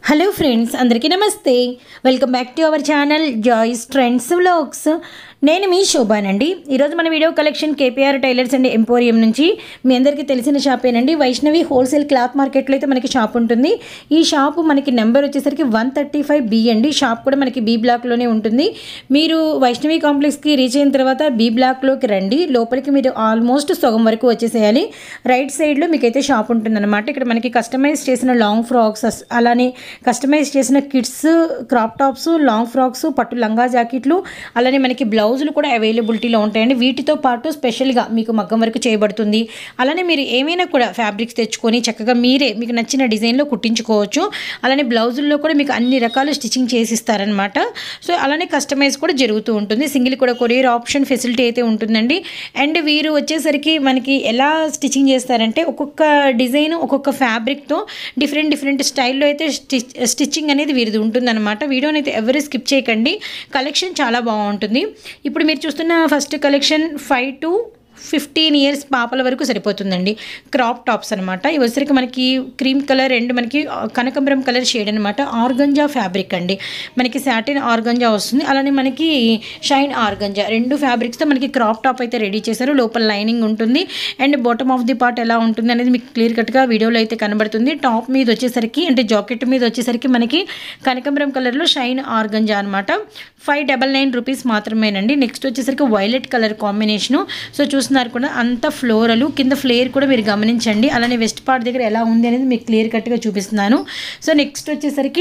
hello friends అందరికీ నమస్తే welcome back to our channel joy's trends vlogs నేను మీ శోభానండి ఈరోజు మన video collection KPR tailors and emporium నుంచి మీ అందరికీ తెలిసిన షాపేనండి వైష్ణవి హోల్సేల్ క్లాత్ మార్కెట్లో అయితే మనకి షాప్ ఉంటుంది ఈ షాపు మనకి నెంబర్ వచ్చేసరికి వన్ థర్టీ ఫైవ్ బి అండి షాప్ కూడా మనకి బి బ్లాక్లోనే ఉంటుంది మీరు వైష్ణవి కాంప్లెక్స్కి రీచ్ అయిన తర్వాత బి బ్లాక్లోకి రండి లోపలికి మీరు ఆల్మోస్ట్ సగం వరకు వచ్చేసేయాలి రైట్ సైడ్లో మీకైతే షాప్ ఉంటుందన్నమాట ఇక్కడ మనకి కస్టమైజ్ చేసిన లాంగ్ ఫ్రాక్స్ అస్- అలానే కస్టమైజ్ చేసిన kids crop tops long frocks పట్టు లంగా జాకెట్లు అలానే మనకి బ్లౌజులు కూడా అవైలబిలిటీలో ఉంటాయండి వీటితో పాటు స్పెషల్గా మీకు మగ్గం వరకు చేయబడుతుంది అలానే మీరు ఏమైనా కూడా ఫ్యాబ్రిక్స్ తెచ్చుకొని చక్కగా మీరే మీకు నచ్చిన డిజైన్లో కుట్టించుకోవచ్చు అలానే బ్లౌజుల్లో కూడా మీకు అన్ని రకాల స్టిచ్చింగ్ చేసి ఇస్తారనమాట సో అలానే కస్టమైజ్ కూడా జరుగుతూ ఉంటుంది సింగిల్ కూడా కొరియర్ ఆప్షన్ ఫెసిలిటీ అయితే ఉంటుందండి అండ్ వీరు వచ్చేసరికి మనకి ఎలా స్టిచ్చింగ్ చేస్తారంటే ఒక్కొక్క డిజైన్ ఒక్కొక్క ఫ్యాబ్రిక్తో డిఫరెంట్ డిఫరెంట్ స్టైల్లో అయితే స్టిచ్ స్టిచ్చింగ్ అనేది వీరిది ఉంటుందన్నమాట వీడియోని అయితే ఎవరు స్కిప్ చేయకండి కలెక్షన్ చాలా బాగుంటుంది ఇప్పుడు మీరు చూస్తున్న first collection five to fifteen years పాపల వరకు సరిపోతుందండి క్రాప్ టాప్స్ అనమాట ఇవి వచ్చరికి మనకి క్రీమ్ కలర్ అండ్ మనకి కనకంబరం కలర్ షేడ్ అనమాట ఆర్గంజా ఫ్యాబ్రిక్ అండి మనకి సాటిన్ ఆర్గంజా వస్తుంది అలానే మనకి షైన్ ఆర్గంజా రెండు ఫ్యాబ్రిక్స్తో మనకి క్రాప్ టాప్ అయితే రెడీ చేశారు లోపల లైనింగ్ ఉంటుంది and bottom of the part ఎలా ఉంటుంది అనేది మీకు క్లియర్ కట్గా వీడియోలో అయితే కనబడుతుంది టాప్ మీద వచ్చేసరికి అంటే జాకెట్ మీద వచ్చేసరికి మనకి కనకంబరం కలర్లో షైన్ ఆర్గంజా అనమాట ఫైవ్ డబల్ నైన్ రూపీస్ మాత్రమేనండి నెక్స్ట్ వచ్చేసరికి వైలెట్ కలర్ కాంబినేషను సో చూస్తున్నారు కూడా అంత ఫ్లోరలు కింద ఫ్లేర్ కూడా మీరు గమనించండి అలానే వెస్ట్ పార్ట్ దగ్గర ఎలా ఉంది అనేది మీకు క్లియర్ కట్గా చూపిస్తున్నాను సో నెక్స్ట్ వచ్చేసరికి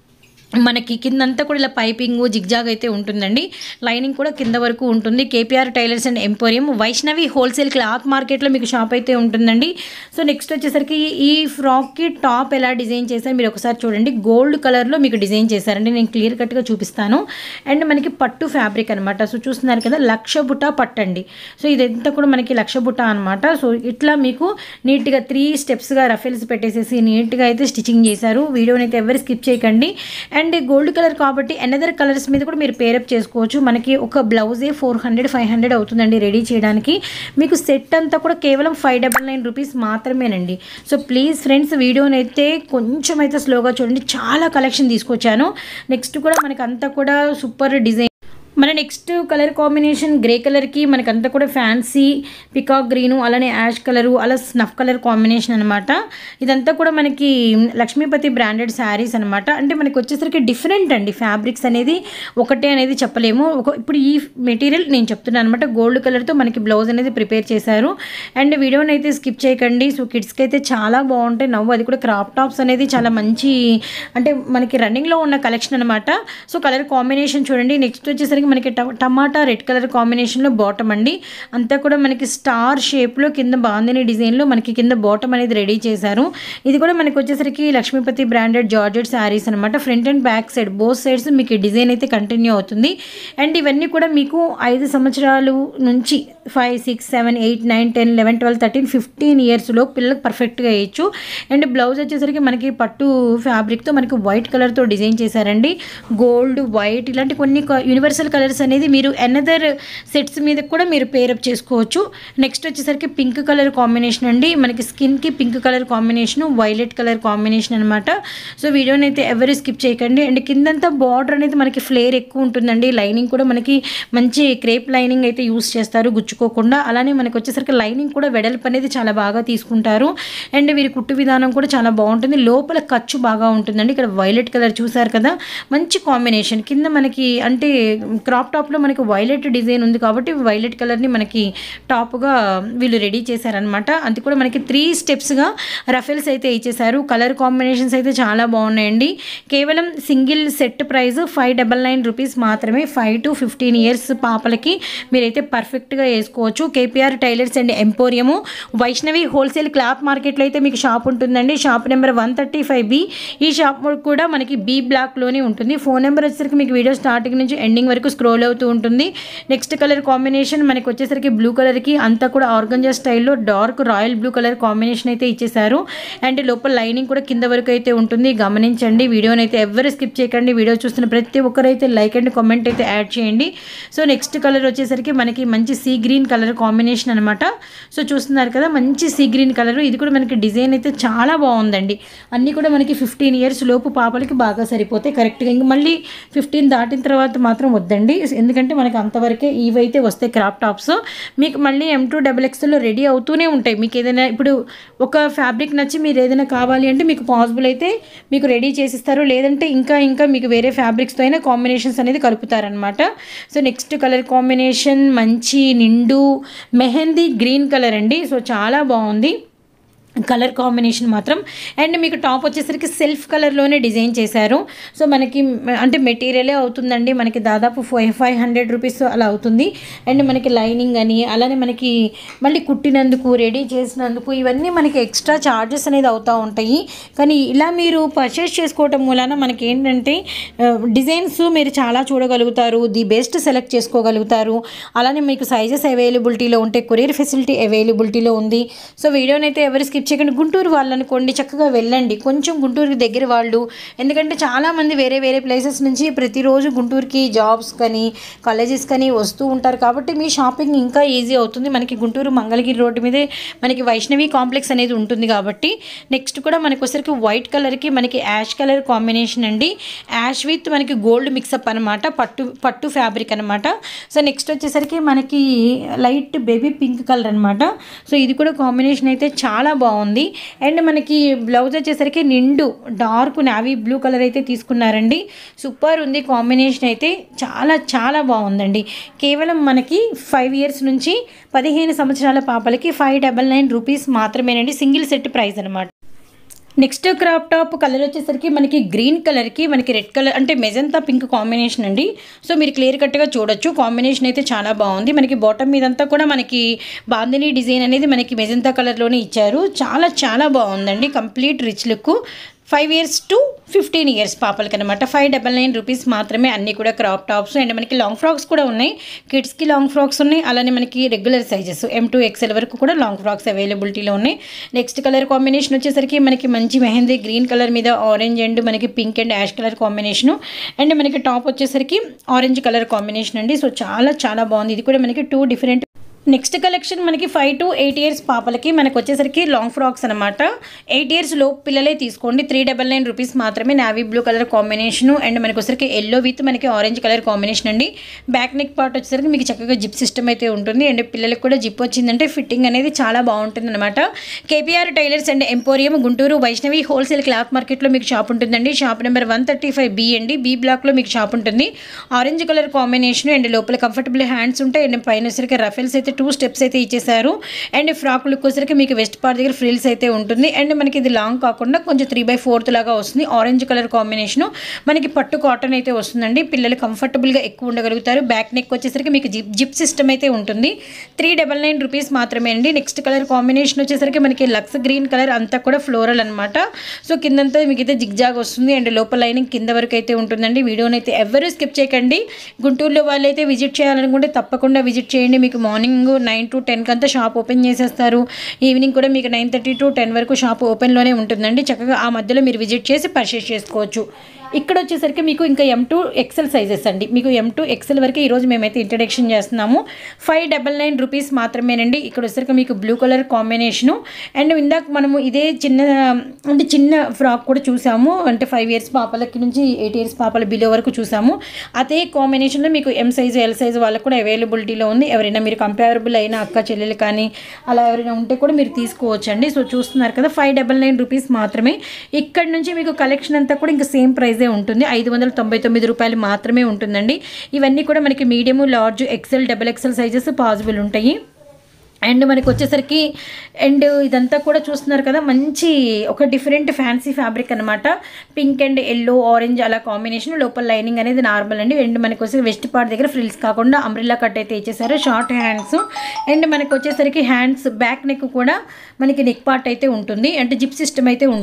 మనకి కిందంతా కూడా ఇలా పైపింగ్ జిగ్జాగ్ అయితే ఉంటుందండి లైనింగ్ కూడా కింద వరకు ఉంటుంది KPR tailors and emporium Vaishnavi wholesale cloth మార్కెట్లో మీకు షాప్ అయితే ఉంటుందండి సో నెక్స్ట్ వచ్చేసరికి ఈ ఫ్రాక్కి టాప్ ఎలా డిజైన్ చేశారు మీరు ఒకసారి చూడండి గోల్డ్ కలర్లో మీకు డిజైన్ చేశారండి నేను క్లియర్ కట్గా చూపిస్తాను అండ్ మనకి పట్టు ఫ్యాబ్రిక్ అనమాట సో చూస్తున్నారు కదా లక్ష బుట్ట పట్టండి సో ఇదంతా కూడా మనకి లక్ష బుట్ట అనమాట సో ఇట్లా మీకు నీట్గా త్రీ స్టెప్స్గా రఫెల్స్ పెట్టేసేసి నీట్గా అయితే స్టిచ్చింగ్ చేశారు వీడియోని అయితే ఎవరు స్కిప్ చేయకండి అండ్ గోల్డ్ కలర్ కాబట్టి అనదర్ కలర్స్ మీద కూడా మీరు పేరప్ చేసుకోవచ్చు మనకి ఒక బ్లౌజే ఫోర్ హండ్రెడ్ ఫైవ్ హండ్రెడ్ అవుతుందండి రెడీ చేయడానికి మీకు సెట్ అంతా కూడా కేవలం ఫైవ్ డబల్ నైన్ రూపీస్ మాత్రమేనండి సో ప్లీజ్ ఫ్రెండ్స్ వీడియోని అయితే కొంచెం అయితే స్లోగా చూడండి చాలా కలెక్షన్ తీసుకొచ్చాను నెక్స్ట్ కూడా మనకి అంతా కూడా సూపర్ డిజైన్ మన నెక్స్ట్ కలర్ కాంబినేషన్ గ్రే కలర్కి మనకంతా కూడా ఫ్యాన్సీ పికాక్ గ్రీను అలానే యాష్ కలరు అలా స్నఫ్ కలర్ కాంబినేషన్ అనమాట ఇదంతా కూడా మనకి లక్ష్మీపతి బ్రాండెడ్ శారీస్ అనమాట అంటే మనకి వచ్చేసరికి డిఫరెంట్ అండి ఫ్యాబ్రిక్స్ అనేది ఒకటే అనేది చెప్పలేము ఒక ఇప్పుడు ఈ మెటీరియల్ నేను చెప్తున్నాను అనమాట గోల్డ్ కలర్తో మనకి బ్లౌజ్ అనేది ప్రిపేర్ చేశారు అండ్ వీడియోని అయితే స్కిప్ చేయకండి సో కిడ్స్కి అయితే చాలా బాగుంటాయి నవ్వు అది కూడా క్రాప్ టాప్స్ అనేది చాలా మంచి అంటే మనకి రన్నింగ్లో ఉన్న కలెక్షన్ అనమాట సో కలర్ కాంబినేషన్ చూడండి నెక్స్ట్ వచ్చేసరికి మనకి ట- టమాటా రెడ్ కలర్ కాంబినేషన్లో బాటమ్ అండి అంతా కూడా మనకి స్టార్ షేప్లో కింద బాందిని డిజైన్లో మనకి కింద బాటమ్ అనేది రెడీ చేశారు ఇది కూడా మనకి వచ్చేసరికి లక్ష్మీపతి బ్రాండెడ్ జార్జెట్ శారీస్ అనమాట front and back side both sides మీకు ఈ డిజైన్ అయితే కంటిన్యూ అవుతుంది అండ్ ఇవన్నీ కూడా మీకు ఐదు సంవత్సరాలు నుంచి five six seven eight nine ten eleven twelve thirteen fifteen ఇయర్స్లో పిల్లలకు పర్ఫెక్ట్గా వేయచ్చు అండ్ బ్లౌజ్ వచ్చేసరికి మనకి పట్టు ఫ్యాబ్రిక్తో మనకి వైట్ కలర్తో డిజైన్ చేశారండి గోల్డ్ వైట్ ఇలాంటి కొన్ని యూనివర్సల్ కలర్స్ అనేది మీరు ఎనదర్ సెట్స్ మీద కూడా మీరు పేరప్ చేసుకోవచ్చు నెక్స్ట్ వచ్చేసరికి పింక్ కలర్ కాంబినేషన్ అండి మనకి స్కిన్కి pink colour combination violet colour combination అనమాట సో వీడియోని అయితే ఎవరు స్కిప్ చేయకండి అండ్ కిందంతా బార్డర్ అనేది మనకి ఫ్లేర్ ఎక్కువ ఉంటుందండి లైనింగ్ కూడా మనకి మంచి క్రేప్ లైనింగ్ అయితే యూస్ చేస్తారు గుచ్చుకోకుండా అలానే మనకి వచ్చేసరికి లైనింగ్ కూడా వెడల్పు అనేది చాలా బాగా తీసుకుంటారు అండ్ వీరి కుట్టు విధానం కూడా చాలా బాగుంటుంది లోపల ఖర్చు బాగా ఉంటుందండి ఇక్కడ వైలెట్ కలర్ చూసారు కదా మంచి కాంబినేషన్ కింద మనకి అంటే క్రాప్ టాప్లో మనకి వైలెట్ డిజైన్ ఉంది కాబట్టి వైలెట్ కలర్ని మనకి టాప్గా వీళ్ళు రెడీ చేశారనమాట అది కూడా మనకి త్రీ స్టెప్స్గా రఫెల్స్ అయితే ఇచ్చేసారు కలర్ కాంబినేషన్స్ అయితే చాలా బాగున్నాయండి కేవలం single set price five double nine rupees మాత్రమే ఫైవ్ టు ఫిఫ్టీన్ ఇయర్స్ పాపలకి మీరైతే పర్ఫెక్ట్గా వేసుకోవచ్చు KPR tailors and emporium Vaishnavi wholesale cloth మార్కెట్లో అయితే మీకు షాప్ ఉంటుందండి shop number one thirty five B ఈ షాప్ కూడా మనకి బి బ్లాక్లోనే ఉంటుంది ఫోన్ నెంబర్ వచ్చేసరికి మీకు వీడియో స్టార్టింగ్ నుంచి ఎండింగ్ వరకు స్క్రోల్ అవుతూ ఉంటుంది నెక్స్ట్ కలర్ కాంబినేషన్ మనకి వచ్చేసరికి బ్లూ కలర్కి అంతా కూడా ఆర్గంజా స్టైల్లో dark royal blue colour combination అయితే ఇచ్చేసారు అండ్ లోపల లైనింగ్ కూడా కింద వరకు అయితే ఉంటుంది గమనించండి వీడియోని అయితే ఎవరు స్కిప్ చేయకండి వీడియో చూస్తున్న ప్రతి ఒక్కరైతే లైక్ అండ్ కామెంట్ అయితే యాడ్ చేయండి సో నెక్స్ట్ కలర్ వచ్చేసరికి మనకి మంచి సీ గ్రీన్ కలర్ కాంబినేషన్ అనమాట సో చూస్తున్నారు కదా మంచి సీ గ్రీన్ కలర్ ఇది కూడా మనకి డిజైన్ అయితే చాలా బాగుందండి అన్నీ కూడా మనకి ఫిఫ్టీన్ ఇయర్స్ లోపు పాపలకి బాగా సరిపోతాయి కరెక్ట్గా ఇంక మళ్ళీ ఫిఫ్టీన్ దాటిన తర్వాత మాత్రం వద్దండి ఎందుకంటే మనకి అంతవరకే ఇవైతే వస్తాయి క్రాప్ టాప్స్ మీకు మళ్ళీ ఎం టూ డబల్ ఎక్స్లో రెడీ అవుతూనే ఉంటాయి మీకు ఏదైనా ఇప్పుడు ఒక ఫ్యాబ్రిక్ నచ్చి మీరు ఏదైనా కావాలి అంటే మీకు పాసిబుల్ అయితే మీకు రెడీ చేసిస్తారు లేదంటే ఇంకా ఇంకా మీకు వేరే ఫ్యాబ్రిక్స్తో అయినా కాంబినేషన్స్ అనేది కలుపుతారనమాట సో నెక్స్ట్ కలర్ కాంబినేషన్ మంచి నిండు మెహందీ గ్రీన్ కలర్ అండి సో చాలా బాగుంది కలర్ కాంబినేషన్ మాత్రం అండ్ మీకు టాప్ వచ్చేసరికి సెల్ఫ్ కలర్లోనే డిజైన్ చేశారు సో మనకి మ- అంటే మెటీరియలే అవుతుందండి మనకి దాదాపు ఫైవ్ ఫైవ్ హండ్రెడ్ రూపీస్ అలా అవుతుంది అండ్ మనకి లైనింగ్ అని అలానే మనకి మళ్ళీ కుట్టినందుకు రెడీ చేసినందుకు ఇవన్నీ మనకి ఎక్స్ట్రా ఛార్జెస్ అనేది అవుతూ ఉంటాయి కానీ ఇలా మీరు పర్చేస్ చేసుకోవటం మూలాన మనకి ఏంటంటే డిజైన్స్ మీరు చాలా చూడగలుగుతారు ది బెస్ట్ సెలెక్ట్ చేసుకోగలుగుతారు అలానే మీకు సైజెస్ అవైలబిలిటీలో ఉంటే కొరియర్ ఫెసిలిటీ అవైలబిలిటీలో ఉంది సో వీడియోని అయితే ఎవరు స్కిప్ చేయకండి గుంటూరు వాళ్ళు అనుకోండి చక్కగా వెళ్ళండి కొంచెం గుంటూరుకి దగ్గర వాళ్ళు ఎందుకంటే చాలామంది వేరే వేరే ప్లేసెస్ నుంచి ప్రతిరోజు గుంటూరుకి జాబ్స్ కానీ కాలేజెస్ కానీ వస్తూ ఉంటారు కాబట్టి మీ షాపింగ్ ఇంకా ఈజీ అవుతుంది మనకి గుంటూరు మంగళగిరి రోడ్డు మీదే మనకి వైష్ణవి కాంప్లెక్స్ అనేది ఉంటుంది కాబట్టి నెక్స్ట్ కూడా మనకి వచ్చరికి వైట్ కలర్కి మనకి యాష్ కలర్ కాంబినేషన్ అండి యాష్ విత్ మనకి గోల్డ్ మిక్సప్ అనమాట పట్టు పట్టు ఫ్యాబ్రిక్ అనమాట సో నెక్స్ట్ వచ్చేసరికి మనకి లైట్ బేబీ పింక్ కలర్ అనమాట సో ఇది కూడా కాంబినేషన్ అయితే చాలా బాగుంది అండ్ మనకి బ్లౌజ్ వచ్చేసరికి నిండు డార్క్ నావీ బ్లూ కలర్ అయితే తీసుకున్నారండి సూపర్ ఉంది కాంబినేషన్ అయితే చాలా చాలా బాగుందండి కేవలం మనకి ఫైవ్ ఇయర్స్ నుంచి పదిహేను సంవత్సరాల పాపలకి ఫైవ్ డబల్ నైన్ రూపీస్ మాత్రమేనండి సింగిల్ సెట్ ప్రైస్ అనమాట నెక్స్ట్ క్రాప్ టాప్ కలర్ వచ్చేసరికి మనకి గ్రీన్ కలర్కి మనకి రెడ్ కలర్ అంటే మెజంతా పింక్ కాంబినేషన్ అండి సో మీరు క్లియర్ కట్గా చూడొచ్చు కాంబినేషన్ అయితే చాలా బాగుంది మనకి బాటమ్ మీదంతా కూడా మనకి బాందిని డిజైన్ అనేది మనకి మెజంతా కలర్లోనే ఇచ్చారు చాలా చాలా బాగుందండి complete rich look five years to fifteen years పాపలకి అనమాట ఫైవ్ డబల్ నైన్ రూపీస్ మాత్రమే అన్నీ కూడా క్రాప్ టాప్స్ అండ్ మనకి లాంగ్ ఫ్రాక్స్ కూడా ఉన్నాయి కిడ్స్కి లాంగ్ ఫ్రాక్స్ ఉన్నాయి అలానే మనకి regular sizes M to XL వరకు కూడా లాంగ్ ఫ్రాక్స్ అవైలబిలిటీలో ఉన్నాయి నెక్స్ట్ కలర్ కాంబినేషన్ వచ్చేసరికి మనకి మంచి మెహందీ గ్రీన్ కలర్ మీద ఆరెంజ్ అండ్ మనకి pink and ash colour combination and మనకి టాప్ వచ్చేసరికి ఆరెంజ్ కలర్ కాంబినేషన్ అండి సో చాలా చాలా బాగుంది ఇది కూడా మనకి టూ డిఫరెంట్ నెక్స్ట్ కలెక్షన్ మనకి ఫైవ్ టు ఎయిట్ ఇయర్స్ పాపలకి మనకు వచ్చేసరికి లాంగ్ ఫ్రాక్స్ అనమాట ఎయిట్ ఇయర్స్ లో పిల్లలే తీసుకోండి త్రీ డబల్ నైన్ రూపీస్ మాత్రమే navy blue colour combination and మనకి వచ్చేసరికి ఎల్లో విత్ మనకి ఆరెంజ్ కలర్ కాంబినేషన్ అండి బ్యాక్ నెక్ పార్ట్ వచ్చేసరికి మీకు చక్కగా జిప్ సిస్టమ్ అయితే ఉంటుంది అండ్ పిల్లలకి కూడా జిప్ వచ్చిందంటే ఫిట్టింగ్ అనేది చాలా బాగుంటుంది అనమాట KPR tailors and emporium Guntur Vaishnavi wholesale cloth మార్కెట్లో మీకు షాప్ ఉంటుందండి shop number one thirty five B అండి బి బ్లాక్లో మీకు షాప్ ఉంటుంది ఆరెంజ్ కలర్ కాంబినేషన్ అండ్ లోపల కంఫర్టబుల్ హ్యాండ్స్ ఉంటాయి అండ్ పైన వచ్చరికి రఫెల్స్ అయితే టూ స్టెప్స్ అయితే ఇచ్చేసారు అండ్ ఫ్రాక్ లుక్ వచ్చరికి మీకు వెస్ట్ పార్ట్ దగ్గర ఫ్రిల్స్ అయితే ఉంటుంది అండ్ మనకి ఇది లాంగ్ కాకుండా కొంచెం త్రీ బై ఫోర్త్ లాగా వస్తుంది ఆరెంజ్ కలర్ కాంబినేషన్ మనకి పట్టు కాటన్ అయితే వస్తుందండి పిల్లలు కంఫర్టబుల్గా ఎక్కువ ఉండగలుగుతారు బ్యాక్ నెక్ వచ్చేసరికి మీకు జిప్ జిప్ సిస్టమ్ అయితే ఉంటుంది త్రీ డబల్ నైన్ రూపీస్ మాత్రమే అండి నెక్స్ట్ కలర్ కాంబినేషన్ వచ్చేసరికి మనకి లక్స్ గ్రీన్ కలర్ అంతా కూడా ఫ్లోరల్ అనమాట సో కిందంతా మీకు అయితే జిగ్జాగ్ వస్తుంది అండ్ లోపల లైనింగ్ కింద వరకు అయితే ఉంటుందండి వీడియోని అయితే ఎవరు స్కిప్ చేయకండి గుంటూరులో వాళ్ళైతే విజిట్ చేయాలనుకుంటే తప్పకుండా విజిట్ చేయండి మీకు మార్నింగ్ నైన్ టు టెన్కి అంతా షాప్ ఓపెన్ చేసేస్తారు ఈవినింగ్ కూడా మీకు నైన్ థర్టీ టు టెన్ వరకు షాప్ ఓపెన్లోనే ఉంటుందండి చక్కగా ఆ మధ్యలో మీరు విజిట్ చేసి పర్చేస్ చేసుకోవచ్చు ఇక్కడ వచ్చేసరికి మీకు ఇంకా ఎం టూ ఎక్సెల్ సైజెస్ అండి మీకు ఎం టూ ఎక్సెల్ వరకు ఈరోజు మేమైతే ఇంట్రడక్షన్ చేస్తున్నాము ఫైవ్ డబల్ నైన్ రూపీస్ మాత్రమేనండి ఇక్కడ వచ్చేసరికి మీకు బ్లూ కలర్ కాంబినేషను అండ్ ఇందాక మనము ఇదే చిన్న అంటే చిన్న ఫ్రాక్ కూడా చూసాము అంటే ఫైవ్ ఇయర్స్ పాపలకి నుంచి ఎయిట్ ఇయర్స్ పాపల బిలో వరకు చూసాము అదే కాంబినేషన్లో మీకు ఎం సైజు ఎల్ సైజు వాళ్ళకు కూడా అవైలబిలిటీలో ఉంది ఎవరైనా మీరు కంపారబుల్ అయిన అక్క చెల్లెలు కానీ అలా ఎవరైనా ఉంటే కూడా మీరు తీసుకోవచ్చండి సో చూస్తున్నారు కదా ఫైవ్ డబల్ నైన్ రూపీస్ మాత్రమే ఇక్కడ నుంచి మీకు కలెక్షన్ అంతా కూడా ఇంకా సేమ్ ప్రైజే ఉంటుంది ఐదు వందల తొంభై తొమ్మిది రూపాయలు మాత్రమే ఉంటుందండి ఇవన్నీ కూడా మనకి medium large XL double XL sizes possible ఉంటాయి అండ్ మనకి వచ్చేసరికి అండ్ ఇదంతా కూడా చూస్తున్నారు కదా మంచి ఒక డిఫరెంట్ ఫ్యాన్సీ ఫ్యాబ్రిక్ అనమాట పింక్ అండ్ ఎల్లో ఆరెంజ్ అలా కాంబినేషన్ లోపల లైనింగ్ అనేది నార్మల్ అండి అండ్ మనకి వచ్చేసి వెస్ట్ పార్ట్ దగ్గర ఫ్రిల్స్ కాకుండా అంబ్రిల్లా కట్ అయితే ఇచ్చేసారు షార్ట్ హ్యాండ్స్ అండ్ మనకి వచ్చేసరికి హ్యాండ్స్ బ్యాక్ నెక్ కూడా మనకి నెక్ పార్ట్ అయితే ఉంటుంది అంటే జిప్ సిస్టమ్ అయితే ఉంటుంది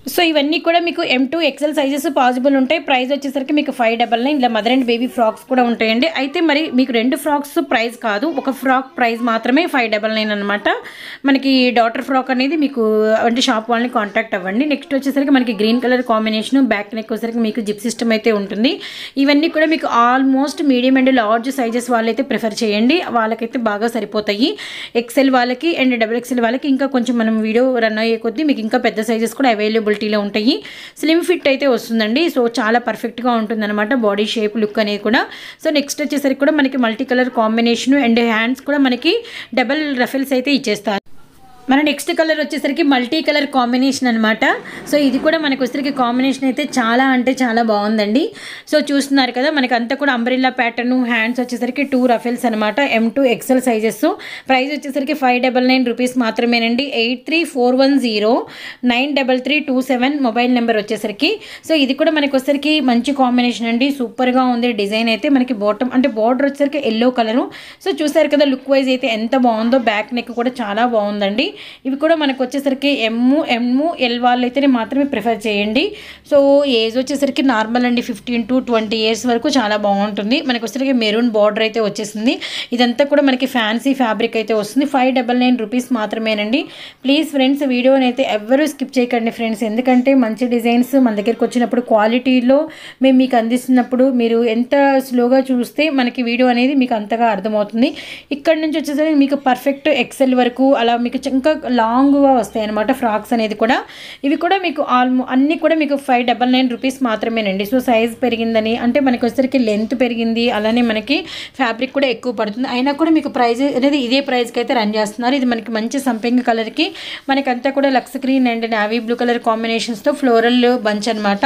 సో ఇవన్నీ కూడా మీకు M to XL sizes possible ఉంటాయి ప్రైస్ వచ్చేసరికి మీకు ఫైవ్ డబల్ నైన్ ఇలా మదర్ అండ్ బేబీ ఫ్రాక్స్ కూడా ఉంటాయండి అయితే మరి మీకు రెండు ఫ్రాక్స్ ప్రైస్ కాదు ఒక ఫ్రాక్ ప్రైస్ మాత్రమే ఫైవ్ డబల్ నైన్ అనమాట మనకి డాటర్ ఫ్రాక్ అనేది మీకు అంటే షాప్ వాళ్ళని కాంటాక్ట్ అవ్వండి నెక్స్ట్ వచ్చేసరికి మనకి green colour combination back neck వచ్చేసరికి మీకు జిప్ సిస్టమ్ అయితే ఉంటుంది ఇవన్నీ కూడా మీకు almost medium and large sizes వాళ్ళైతే ప్రిఫర్ చేయండి వాళ్ళకైతే బాగా సరిపోతాయి ఎక్సెల్ వాళ్ళకి అండ్ డబుల్ ఎక్సెల్ వాళ్ళకి ఇంకా కొంచెం మనం వీడియో రన్ అయ్యే కొద్దీ మీకు ఇంకా పెద్ద సైజెస్ కూడా అవైలబిలిటీలో ఉంటాయి స్లిమ్ ఫిట్ అయితే వస్తుందండి సో చాలా పర్ఫెక్ట్గా ఉంటుందన్నమాట బాడీ షేప్ లుక్ అనేది కూడా సో నెక్స్ట్ వచ్చేసరికి కూడా మనకి multi colour combination and hands కూడా మనకి డబల్ రఫెల్స్ అయితే ఇచ్చేస్తారు మన నెక్స్ట్ కలర్ వచ్చేసరికి మల్టీ కలర్ కాంబినేషన్ అనమాట సో ఇది కూడా మనకు వచ్చేసరికి కాంబినేషన్ అయితే చాలా అంటే చాలా బాగుందండి సో చూస్తున్నారు కదా మనకి అంతా కూడా అంబ్రిల్లా ప్యాటర్న్ హ్యాండ్స్ వచ్చేసరికి టూ రఫెల్స్ అనమాట M to XL sizes price వచ్చేసరికి ఫైవ్ డబల్ నైన్ రూపీస్ మాత్రమేనండి eight three four one zero nine double three two seven mobile number వచ్చేసరికి సో ఇది కూడా మనకి వచ్చేసరికి మంచి కాంబినేషన్ అండి సూపర్గా ఉంది డిజైన్ అయితే మనకి బాటమ్ అంటే బార్డర్ వచ్చేసరికి ఎల్లో కలరు సో చూసారు కదా లుక్ వైజ్ అయితే ఎంత బాగుందో బ్యాక్ నెక్ కూడా చాలా బాగుందండి ఇవి కూడా మనకు వచ్చేసరికి ఎమ్ము ఎమ్ము ఎల్ వాళ్ళు అయితే మాత్రమే ప్రిఫర్ చేయండి సో ఏజ్ వచ్చేసరికి నార్మల్ అండి ఫిఫ్టీన్ టు ట్వంటీ ఇయర్స్ వరకు చాలా బాగుంటుంది మనకు వచ్చేసరికి మెరూన్ బార్డర్ అయితే వచ్చేసింది ఇదంతా కూడా మనకి ఫ్యాన్సీ ఫ్యాబ్రిక్ అయితే వస్తుంది ఫైవ్ డబల్ నైన్ రూపీస్ మాత్రమేనండి ప్లీజ్ ఫ్రెండ్స్ వీడియోని అయితే ఎవరు స్కిప్ చేయకండి ఫ్రెండ్స్ ఎందుకంటే మంచి డిజైన్స్ మన దగ్గరికి వచ్చినప్పుడు క్వాలిటీలో మేము మీకు అందిస్తున్నప్పుడు మీరు ఎంత స్లోగా చూస్తే మనకి వీడియో అనేది మీకు అంతగా అర్థమవుతుంది ఇక్కడ నుంచి వచ్చేసరికి మీకు పర్ఫెక్ట్ ఎక్సెల్ వరకు అలా మీకు ఇంకా లాంగ్గా వస్తాయి అనమాట ఫ్రాక్స్ అనేది కూడా ఇవి కూడా మీకు ఆల్మో అన్నీ కూడా మీకు ఫైవ్ డబల్ నైన్ రూపీస్ మాత్రమేనండి సో సైజ్ పెరిగిందని అంటే మనకి వచ్చేసరికి లెంత్ పెరిగింది అలానే మనకి ఫ్యాబ్రిక్ కూడా ఎక్కువ పడుతుంది అయినా కూడా మీకు ప్రైజ్ అనేది ఇదే ప్రైస్కి అయితే రన్ చేస్తున్నారు ఇది మనకి మంచి సంపెంగ కలర్కి మనకంతా కూడా లక్స్ green and navy blue colour కాంబినేషన్స్తో ఫ్లోరల్ బంచ్ అనమాట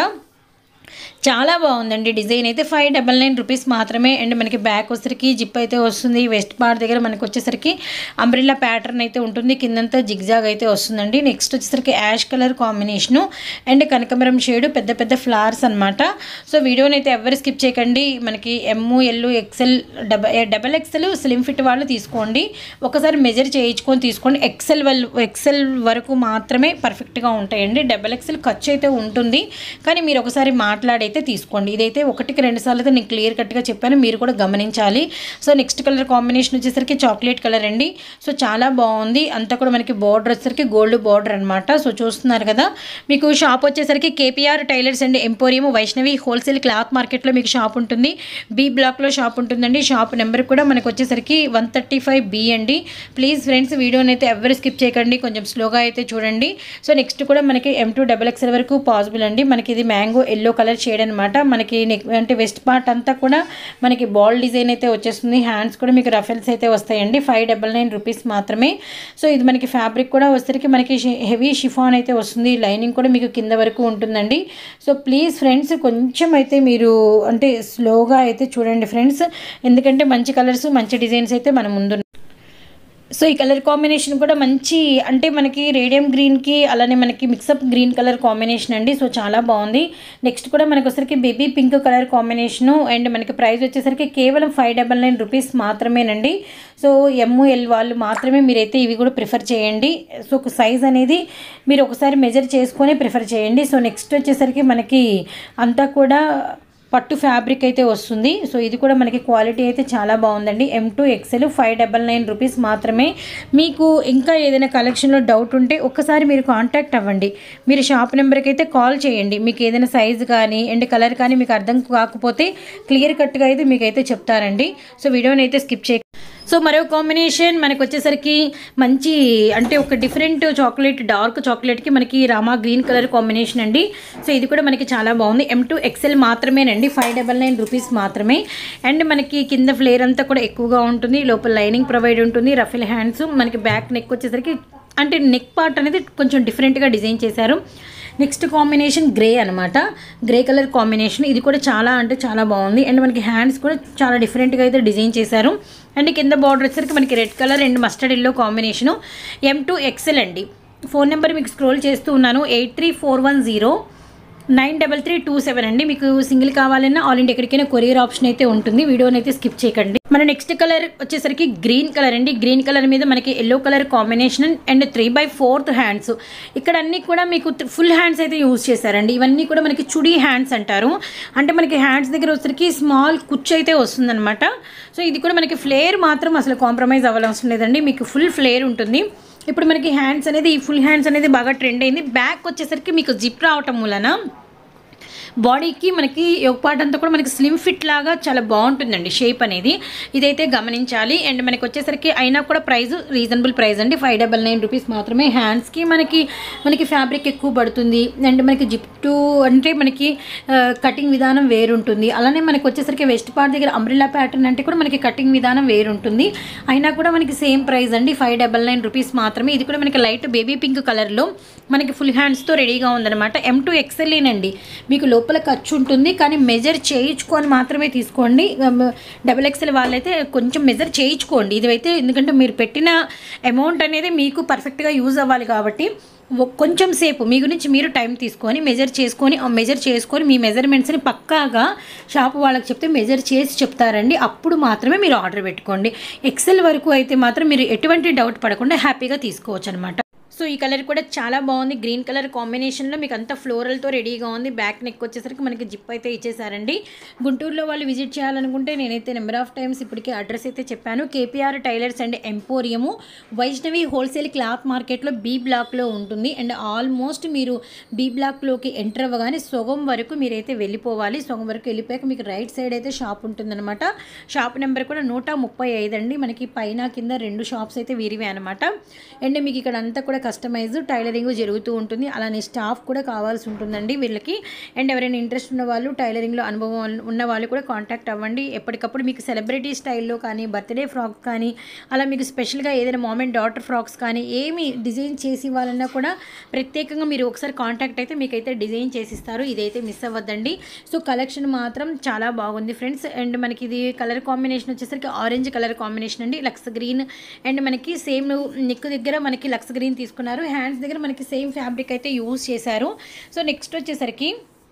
చాలా బాగుందండి డిజైన్ అయితే ఫైవ్ డబల్ నైన్ రూపీస్ మాత్రమే అండ్ మనకి బ్యాక్ వచ్చేసరికి జిప్ అయితే వస్తుంది వెస్ట్ పార్ట్ దగ్గర మనకి వచ్చేసరికి అంబ్రిల్లా ప్యాటర్న్ అయితే ఉంటుంది కిందంతా జిగ్జాగ్ అయితే వస్తుందండి నెక్స్ట్ వచ్చేసరికి యాష్ కలర్ కాంబినేషను అండ్ కనకమరం షేడ్ పెద్ద పెద్ద ఫ్లవర్స్ అనమాట సో వీడియోని అయితే ఎవరు స్కిప్ చేయకండి మనకి M L XL double double XL slim fit వాళ్ళు తీసుకోండి ఒకసారి మెజర్ చేయించుకొని తీసుకోండి ఎక్సెల్ వాళ్ళు ఎక్సెల్ వరకు మాత్రమే పర్ఫెక్ట్గా ఉంటాయండి డబల్ ఎక్సెల్ ఖర్చు అయితే ఉంటుంది కానీ మీరు ఒకసారి మాట్లాడైతే తీసుకోండి ఇదైతే ఒకటికి రెండు సార్లు అయితే నేను క్లియర్ కట్గా చెప్పాను మీరు కూడా గమనించాలి సో నెక్స్ట్ కలర్ కాంబినేషన్ వచ్చేసరికి చాక్లెట్ కలర్ అండి సో చాలా బాగుంది అంతా కూడా మనకి బార్డర్ వచ్చేసరికి గోల్డ్ బార్డర్ అనమాట సో చూస్తున్నారు కదా మీకు షాప్ వచ్చేసరికి KPR tailors and emporium Vaishnavi wholesale cloth మార్కెట్లో మీకు షాప్ ఉంటుంది బి బ్లాక్లో షాప్ ఉంటుందండి షాప్ నెంబర్ కూడా మనకు వచ్చేసరికి వన్ థర్టీ ఫైవ్ బి అండి ప్లీజ్ ఫ్రెండ్స్ వీడియోని అయితే ఎవరు స్కిప్ చేయకండి కొంచెం స్లోగా అయితే చూడండి సో నెక్స్ట్ కూడా మనకి ఎం టూ డబల్ ఎక్స్ఎల్ వరకు పాసిబుల్ అండి మనకి ఇది మ్యాంగో ఎల్లో కలర్ షేడ్ అనమాట మనకి నెక్ అంటే వెస్ట్ పార్ట్ అంతా కూడా మనకి బాల్ డిజైన్ అయితే వచ్చేస్తుంది హ్యాండ్స్ కూడా మీకు రఫెల్స్ అయితే వస్తాయండి ఫైవ్ డబల్ నైన్ రూపీస్ మాత్రమే సో ఇది మనకి ఫ్యాబ్రిక్ కూడా వచ్చేసరికి మనకి హెవీ షిఫాన్ అయితే వస్తుంది లైనింగ్ కూడా మీకు కింద వరకు ఉంటుందండి సో ప్లీజ్ ఫ్రెండ్స్ కొంచెం అయితే మీరు అంటే స్లోగా అయితే చూడండి ఫ్రెండ్స్ ఎందుకంటే మంచి కలర్స్ మంచి డిజైన్స్ అయితే మన ముందు సో ఈ కలర్ కాంబినేషన్ కూడా మంచి అంటే మనకి రేడియం గ్రీన్కి అలానే మనకి మిక్సప్ గ్రీన్ కలర్ కాంబినేషన్ అండి సో చాలా బాగుంది నెక్స్ట్ కూడా మనకి వచ్చేసరికి baby pink colour combination and మనకి ప్రైస్ వచ్చేసరికి కేవలం ఫైవ్ డబల్ నైన్ రూపీస్ మాత్రమేనండి సో ఎమ్ ఎల్ వాళ్ళు మాత్రమే మీరైతే ఇవి కూడా ప్రిఫర్ చేయండి సో ఒక సైజ్ అనేది మీరు ఒకసారి మెజర్ చేసుకొని ప్రిఫర్ చేయండి సో నెక్స్ట్ వచ్చేసరికి మనకి అంతా కూడా పట్టు ఫ్యాబ్రిక్ అయితే వస్తుంది సో ఇది కూడా మనకి క్వాలిటీ అయితే చాలా బాగుందండి M to XL five double nine rupees only మీకు ఇంకా ఏదైనా కలెక్షన్లో డౌట్ ఉంటే ఒక్కసారి మీరు కాంటాక్ట్ అవ్వండి మీరు షాప్ నెంబర్కి అయితే కాల్ చేయండి మీకు ఏదైనా సైజు కానీ అండ్ కలర్ కానీ మీకు అర్థం కాకపోతే క్లియర్ కట్గా అయితే మీకు అయితే చెప్తారండి సో వీడియోని అయితే స్కిప్ చేయ సో మరో కాంబినేషన్ మనకు వచ్చేసరికి మంచి అంటే ఒక డిఫరెంట్ చాక్లెట్ డార్క్ చాక్లెట్కి మనకి రామా గ్రీన్ కలర్ కాంబినేషన్ అండి సో ఇది కూడా మనకి చాలా బాగుంది ఎం టూ ఎక్సెల్ మాత్రమేనండి ఫైవ్ డబల్ నైన్ రూపీస్ మాత్రమే అండ్ మనకి కింద ఫ్లేర్ అంతా కూడా ఎక్కువగా ఉంటుంది లోపల లైనింగ్ ప్రొవైడ్ ఉంటుంది రఫిల్ హ్యాండ్స్ మనకి బ్యాక్ నెక్ వచ్చేసరికి అంటే నెక్ పార్ట్ అనేది కొంచెం డిఫరెంట్గా డిజైన్ చేశారు నెక్స్ట్ కాంబినేషన్ గ్రే అనమాట గ్రే కలర్ కాంబినేషన్ ఇది కూడా చాలా అంటే చాలా బాగుంది అండ్ మనకి హ్యాండ్స్ కూడా చాలా డిఫరెంట్గా అయితే డిజైన్ చేశారు అండ్ కింద బార్డర్ వచ్చేసరికి మనకి red colour and mustard yellow combination M to XL అండి ఫోన్ నెంబర్ మీకు స్క్రోల్ చేస్తూ ఉన్నాను eight three four one zero nine double three two seven అండి మీకు సింగిల్ కావాలన్నా ఆల్ ఇండియా ఎక్కడికైనా కొరియర్ ఆప్షన్ అయితే ఉంటుంది వీడియోని అయితే స్కిప్ చేయకండి మన నెక్స్ట్ కలర్ వచ్చేసరికి గ్రీన్ కలర్ అండి గ్రీన్ కలర్ మీద మనకి yellow colour combination and three by fourth hands ఇక్కడ అన్నీ కూడా మీకు ఫుల్ హ్యాండ్స్ అయితే యూజ్ చేశారండి ఇవన్నీ కూడా మనకి చుడి హ్యాండ్స్ అంటారు అంటే మనకి హ్యాండ్స్ దగ్గర వచ్చేసరికి స్మాల్ కుచ్చు అయితే వస్తుందన్నమాట సో ఇది కూడా మనకి ఫ్లేర్ మాత్రం అసలు కాంప్రమైజ్ అవ్వాల్సిన లేదండి మీకు ఫుల్ ఫ్లేర్ ఉంటుంది ఇప్పుడు మనకి హ్యాండ్స్ అనేది ఈ ఫుల్ హ్యాండ్స్ అనేది బాగా ట్రెండ్ అయింది బ్యాక్ వచ్చేసరికి మీకు జిప్ రావటం వలన బాడీకి మనకి ఒక పార్ట్ అంతా కూడా మనకి స్లిమ్ ఫిట్ లాగా చాలా బాగుంటుందండి షేప్ అనేది ఇదైతే గమనించాలి అండ్ మనకి వచ్చేసరికి అయినా కూడా ప్రైస్ రీజనబుల్ ప్రైస్ అండి ఫైవ్ డబల్ నైన్ రూపీస్ మాత్రమే హ్యాండ్స్కి మనకి మనకి ఫ్యాబ్రిక్ ఎక్కువ పడుతుంది అండ్ మనకి జిప్టు అంటే మనకి కటింగ్ విధానం వేరుంటుంది అలానే మనకి వచ్చేసరికి వెస్ట్ పార్ట్ దగ్గర అంబ్రిల్లా ప్యాటర్న్ అంటే కూడా మనకి కటింగ్ విధానం వేరుంటుంది అయినా కూడా మనకి సేమ్ ప్రైస్ అండి ఫైవ్ డబల్ నైన్ రూపీస్ మాత్రమే ఇది కూడా మనకి లైట్ బేబీ పింక్ కలర్లో మనకి ఫుల్ హ్యాండ్స్తో రెడీగా ఉందన్నమాట ఎం టూ ఎక్సెల్ఏనండి మీకు లోపల ఖర్చు ఉంటుంది కానీ మెజర్ చేయించుకొని మాత్రమే తీసుకోండి డబుల్ ఎక్సెల్ వాళ్ళైతే కొంచెం మెజర్ చేయించుకోండి ఇదైతే ఎందుకంటే మీరు పెట్టిన అమౌంట్ అనేది మీకు పర్ఫెక్ట్గా యూజ్ అవ్వాలి కాబట్టి ఒ- కొంచెం సేపు మీ గురించి మీరు టైం తీసుకొని మెజర్ చేసుకొని ఆ మెజర్ చేసుకొని మీ మెజర్మెంట్స్ని పక్కాగా షాప్ వాళ్ళకి చెప్తే మెజర్ చేసి చెప్తారండి అప్పుడు మాత్రమే మీరు ఆర్డర్ పెట్టుకోండి ఎక్సెల్ వరకు అయితే మాత్రం మీరు ఎటువంటి డౌట్ పడకుండా హ్యాపీగా తీసుకోవచ్చు అనమాట సో ఈ కలర్ కూడా చాలా బాగుంది గ్రీన్ కలర్ కాంబినేషన్లో మీకు అంతా ఫ్లోరల్తో రెడీగా ఉంది బ్యాక్ నెక్ వచ్చేసరికి మనకి జిప్ అయితే ఇచ్చేసారండి గుంటూరులో వాళ్ళు విజిట్ చేయాలనుకుంటే నేనైతే నెంబర్ ఆఫ్ టైమ్స్ ఇప్పటికే అడ్రస్ అయితే చెప్పాను KPR tailors and emporium Vaishnavi wholesale cloth మార్కెట్లో బీ బ్లాక్లో ఉంటుంది అండ్ ఆల్మోస్ట్ మీరు బీ బ్లాక్లోకి ఎంటర్ అవ్వగానే సొగం వరకు మీరైతే వెళ్ళిపోవాలి సొగం వరకు వెళ్ళిపోయాక మీకు రైట్ సైడ్ అయితే షాప్ ఉంటుందన్నమాట షాప్ నెంబర్ కూడా నూట ముప్పై ఐదు అండి మనకి పైన కింద రెండు షాప్స్ అయితే వీరివే అనమాట అండ్ మీకు ఇక్కడ అంతా కూడా కస్టమైజ్ టైలరింగ్ జరుగుతూ ఉంటుంది అలానే స్టాఫ్ కూడా కావాల్సి ఉంటుందండి వీళ్ళకి అండ్ ఎవరైనా ఇంట్రెస్ట్ ఉన్న వాళ్ళు టైలరింగ్లో అనుభవం ఉన్న వాళ్ళు కూడా కాంటాక్ట్ అవ్వండి ఎప్పటికప్పుడు మీకు సెలబ్రిటీ స్టైల్లో కానీ బర్త్డే ఫ్రాక్ కానీ అలా మీకు స్పెషల్గా ఏదైనా మామెంట్ డాటర్ ఫ్రాక్స్ కానీ ఏమి డిజైన్ చేసి ఇవ్వాలన్నా కూడా ప్రత్యేకంగా మీరు ఒకసారి కాంటాక్ట్ అయితే మీకైతే డిజైన్ చేసిస్తారు ఇదైతే మిస్ అవ్వద్దండి సో కలెక్షన్ మాత్రం చాలా బాగుంది ఫ్రెండ్స్ అండ్ మనకి ఇది కలర్ కాంబినేషన్ వచ్చేసరికి ఆరెంజ్ కలర్ కాంబినేషన్ అండి లక్స్ గ్రీన్ అండ్ మనకి సేమ్ నెక్ దగ్గర మనకి లక్స్ గ్రీన్ తీసుకున్నారు హ్యాండ్స్ దగ్గర మనకి సేమ్ ఫ్యాబ్రిక్ అయితే యూజ్ చేశారు సో నెక్స్ట్ వచ్చేసరికి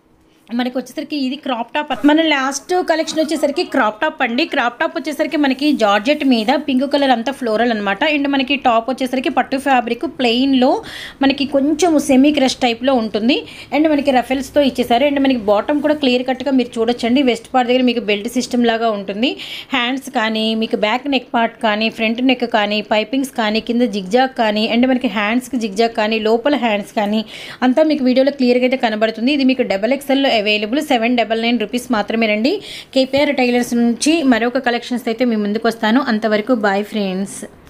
మనకి వచ్చేసరికి ఇది క్రాప్ టాప్ మన లాస్ట్ కలెక్షన్ వచ్చేసరికి క్రాప్ టాప్ అండి క్రాప్ టాప్ వచ్చేసరికి మనకి జార్జెట్ మీద పింక్ కలర్ అంతా ఫ్లోరల్ అనమాట అండ్ మనకి టాప్ వచ్చేసరికి పట్టు ఫ్యాబ్రిక్ ప్లెయిన్లో మనకి కొంచెం సెమీ క్రష్ టైప్లో ఉంటుంది అండ్ మనకి రఫెల్స్తో ఇచ్చేసారు అండ్ మనకి బాటమ్ కూడా క్లియర్ కట్గా మీరు చూడొచ్చండి వెస్ట్ పార్ట్ దగ్గర మీకు బెల్ట్ సిస్టమ్ లాగా ఉంటుంది హ్యాండ్స్ కానీ మీకు బ్యాక్ నెక్ పార్ట్ కానీ ఫ్రంట్ నెక్ కానీ పైపింగ్స్ కానీ కింద జిగ్జాగ్ కానీ అండ్ మనకి హ్యాండ్స్కి జిగ్జాగ్ కానీ లోపల హ్యాండ్స్ కానీ అంతా మీకు వీడియోలో క్లియర్గా అయితే కనబడుతుంది ఇది మీకు డబల్ ఎక్స్ఎల్లో available seven double nine rupees మాత్రమే రండి కేపీఆర్ టైలర్స్ నుంచి మరొక కలెక్షన్స్ అయితే మీ ముందుకు వస్తాను అంతవరకు బాయ్ ఫ్రెండ్స్